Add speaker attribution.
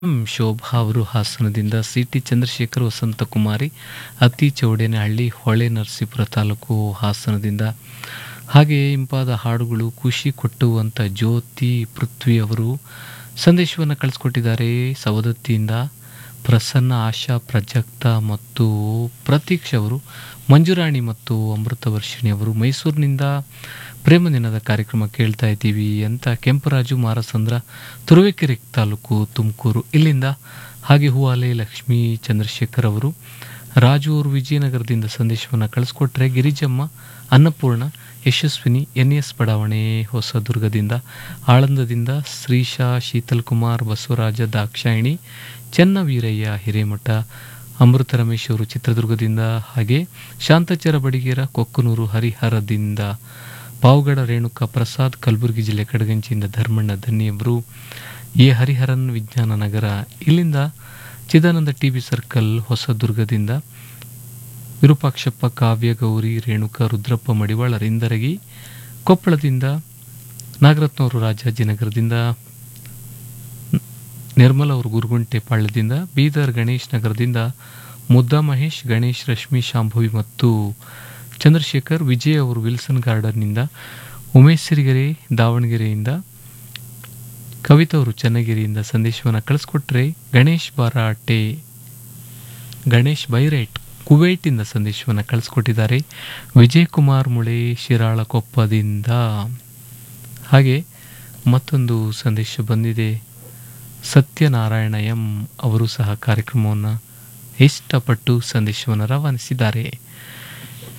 Speaker 1: M Shobha ಅವರು ಹಾಸನದಿಂದ C T Chandrashekar Vasanthakumari ಅತಿ ಚೌಡೇನಹಳ್ಳಿ ಹೊಳೆ ನರಸೀಪುರ ತಾಲೂಕು ಹಾಸನದಿಂದ ಹಾಗೆಯೇ ಇಂಪಾದ ಹಾಡುಗಳು ಖುಷಿ ಕೊಟ್ಟುವಂಥ ಜ್ಯೋತಿ ಪೃಥ್ವಿ ಅವರು ಸಂದೇಶವನ್ನು ಕಳಿಸ್ಕೊಟ್ಟಿದ್ದಾರೆ ಸವದತ್ತಿಯಿಂದ ಪ್ರಸನ್ನ ಆಶಾ ಪ್ರಜಕ್ತ ಮತ್ತು ಪ್ರತೀಕ್ಷ್ ಅವರು ಮಂಜುರಾಣಿ ಮತ್ತು ಅಮೃತವರ್ಷಿಣಿ ಅವರು ಮೈಸೂರಿನಿಂದ ಪ್ರೇಮ ದಿನದ ಕಾರ್ಯಕ್ರಮ ಕೇಳ್ತಾ ಇದ್ದೀವಿ ಅಂತ ಕೆಂಪರಾಜು ಮಾರಸಂದ್ರ ತುರುವೇಕೆರೆ ತಾಲೂಕು ತುಮಕೂರು ಇಲ್ಲಿಂದ ಹಾಗೆ ಹೂವಾಲೆ ಲಕ್ಷ್ಮೀ ಚಂದ್ರಶೇಖರ್ ಅವರು ರಾಜು ಅವರು ವಿಜಯನಗರದಿಂದ ಸಂದೇಶವನ್ನು ಕಳಿಸ್ಕೊಟ್ರೆ ಗಿರಿಜಮ್ಮ ಅನ್ನಪೂರ್ಣ ಯಶಸ್ವಿನಿ ಎನ್ ಎಸ್ ಬಡಾವಣೆ ಹೊಸದುರ್ಗದಿಂದ ಆಳಂದದಿಂದ ಶ್ರೀಶಾ ಶೀತಲ್ ಕುಮಾರ್ ಬಸವರಾಜ ದಾಕ್ಷಾಯಿಣಿ ಚೆನ್ನವೀರಯ್ಯ ಹಿರೇಮಠ ಅಮೃತ ರಮೇಶ್ ಅವರು ಚಿತ್ರದುರ್ಗದಿಂದ ಹಾಗೆ ಶಾಂತಚರ ಬಡಿಗೇರ ಕೊಕ್ಕನೂರು ಹರಿಹರದಿಂದ ಪಾವಗಡ ರೇಣುಕಾ ಪ್ರಸಾದ್ ಕಲಬುರಗಿ ಜಿಲ್ಲೆ ಕಡಗಂಚಿಯಿಂದ ಧರ್ಮಣ್ಣ ಧನ್ಯವರು ಎ ಹರಿಹರನ್ ವಿಜ್ಞಾನ ನಗರ ಇಲ್ಲಿಂದ ಚಿದಾನಂದ ಟಿ ಬಿ ಸರ್ಕಲ್ ಹೊಸದುರ್ಗದಿಂದ ವಿರೂಪಾಕ್ಷಪ್ಪ ಕಾವ್ಯ ಗೌರಿ ರೇಣುಕಾ ರುದ್ರಪ್ಪ ಮಡಿವಾಳ ರಿಂದರಗಿ ಕೊಪ್ಪಳದಿಂದ ನಾಗರತ್ನವರು ರಾಜಾಜಿನಗರದಿಂದ ನಿರ್ಮಲ ಅವರು ಗುರುಗುಂಟೆ ಪಾಳ್ಯದಿಂದ ಬೀದರ್ ಗಣೇಶ್ ನಗರದಿಂದ ಮುದ್ದಾ ಮಹೇಶ್ ಗಣೇಶ್ ರಶ್ಮಿ ಶಾಂಭವಿ ಮತ್ತು ಚಂದ್ರಶೇಖರ್ ವಿಜಯ್ ಅವರು ವಿಲ್ಸನ್ ಗಾರ್ಡನ್ನಿಂದ ಉಮೇಶ್ ಸಿರಿಗೆರೆ ದಾವಣಗೆರೆಯಿಂದ ಕವಿತಾ ಅವರು ಚನ್ನಗಿರಿಯಿಂದ ಸಂದೇಶವನ್ನು ಕಳಿಸ್ಕೊಟ್ರೆ ಗಣೇಶ್ ಬಾರಾಟೆ ಗಣೇಶ್ ಬೈರೇಟ್ ಕುವೈಟಿಂದ ಸಂದೇಶವನ್ನು ಕಳಿಸ್ಕೊಟ್ಟಿದ್ದಾರೆ ವಿಜಯ್ ಕುಮಾರ್ ಮುಳೆ ಶಿರಾಳಕೊಪ್ಪದಿಂದ ಹಾಗೆ ಮತ್ತೊಂದು ಸಂದೇಶ ಬಂದಿದೆ ಸತ್ಯನಾರಾಯಣ ಎಂ ಅವರು ಸಹ ಕಾರ್ಯಕ್ರಮವನ್ನು ಇಷ್ಟಪಟ್ಟು ಸಂದೇಶವನ್ನು ರವಾನಿಸಿದ್ದಾರೆ